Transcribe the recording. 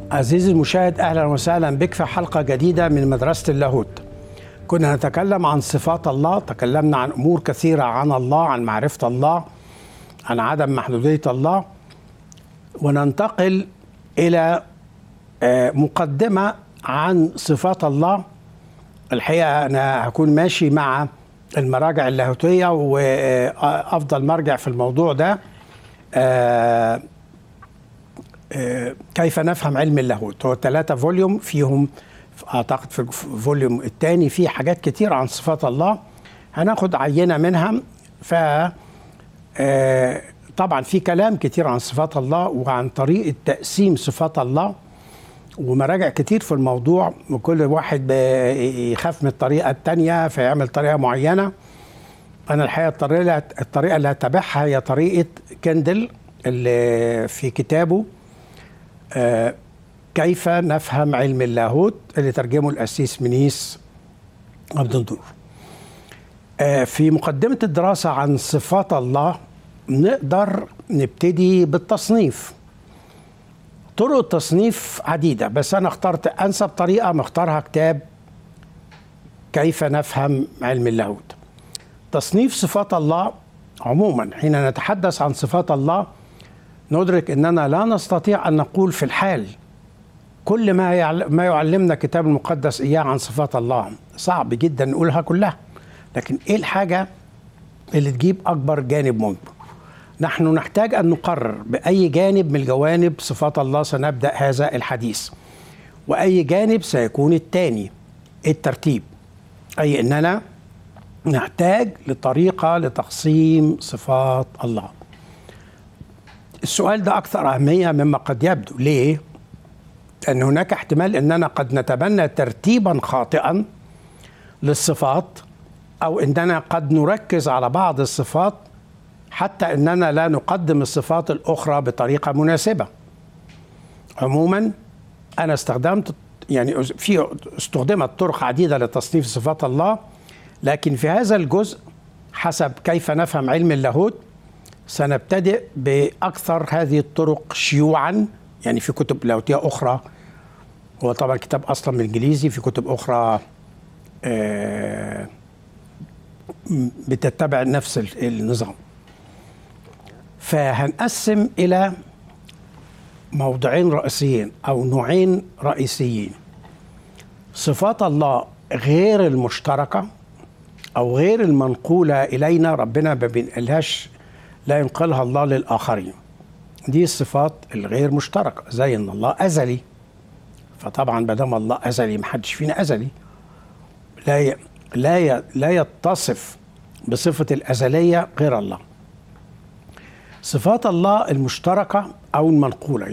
عزيزي المشاهد اهلا وسهلا بك في حلقه جديده من مدرسه اللاهوت. كنا نتكلم عن صفات الله، تكلمنا عن امور كثيره عن الله، عن معرفه الله، عن عدم محدوديه الله. وننتقل الى آه، مقدمه عن صفات الله. الحقيقه انا هكون ماشي مع المراجع اللاهوتيه وافضل مرجع في الموضوع ده آه، آه، كيف نفهم علم اللاهوت هو ثلاثة فوليوم فيهم اعتقد في الفوليوم الثاني في حاجات كتير عن صفات الله هناخد عينة منها ف آه، طبعا في كلام كتير عن صفات الله وعن طريقة تقسيم صفات الله ومراجع كتير في الموضوع وكل واحد بي- يخاف من الطريقة التانية فيعمل طريقة معينة أنا الحقيقة الطريقة الطريقة اللي هتبعها هي طريقة كندل اللي في كتابه آه، كيف نفهم علم اللاهوت اللي ترجمه الأسيس منيس عبد النور آه، في مقدمة الدراسة عن صفات الله نقدر نبتدي بالتصنيف طرق التصنيف عديدة بس أنا اخترت أنسب طريقة مختارها كتاب كيف نفهم علم اللاهوت تصنيف صفات الله عموما حين نتحدث عن صفات الله ندرك اننا لا نستطيع ان نقول في الحال كل ما يعل- ما يعلمنا الكتاب المقدس اياه عن صفات الله صعب جدا نقولها كلها لكن ايه الحاجه اللي تجيب اكبر جانب ممكن نحن نحتاج ان نقرر باي جانب من جوانب صفات الله سنبدا هذا الحديث واي جانب سيكون الثاني الترتيب اي اننا نحتاج لطريقه لتقسيم صفات الله السؤال ده أكثر أهمية مما قد يبدو ليه؟ لأن هناك احتمال أننا قد نتبنى ترتيبا خاطئا للصفات أو أننا قد نركز على بعض الصفات حتى أننا لا نقدم الصفات الأخرى بطريقة مناسبة عموما أنا استخدمت يعني في استخدمت طرق عديدة لتصنيف صفات الله لكن في هذا الجزء حسب كيف نفهم علم اللاهوت سنبتدئ بأكثر هذه الطرق شيوعا يعني في كتب لاهوتية أخرى هو طبعا كتاب أصلا بالإنجليزي في كتب أخرى آه، م- بتتبع نفس ال- النظام فهنقسم إلى موضوعين رئيسيين أو نوعين رئيسيين صفات الله غير المشتركة أو غير المنقولة إلينا ربنا ما بينقلهاش لا ينقلها الله للآخرين دي الصفات الغير مشتركة زي إن الله أزلي فطبعا ما دام الله أزلي محدش فينا أزلي لا ي... لا ي... لا يتصف بصفة الأزلية غير الله صفات الله المشتركة أو المنقولة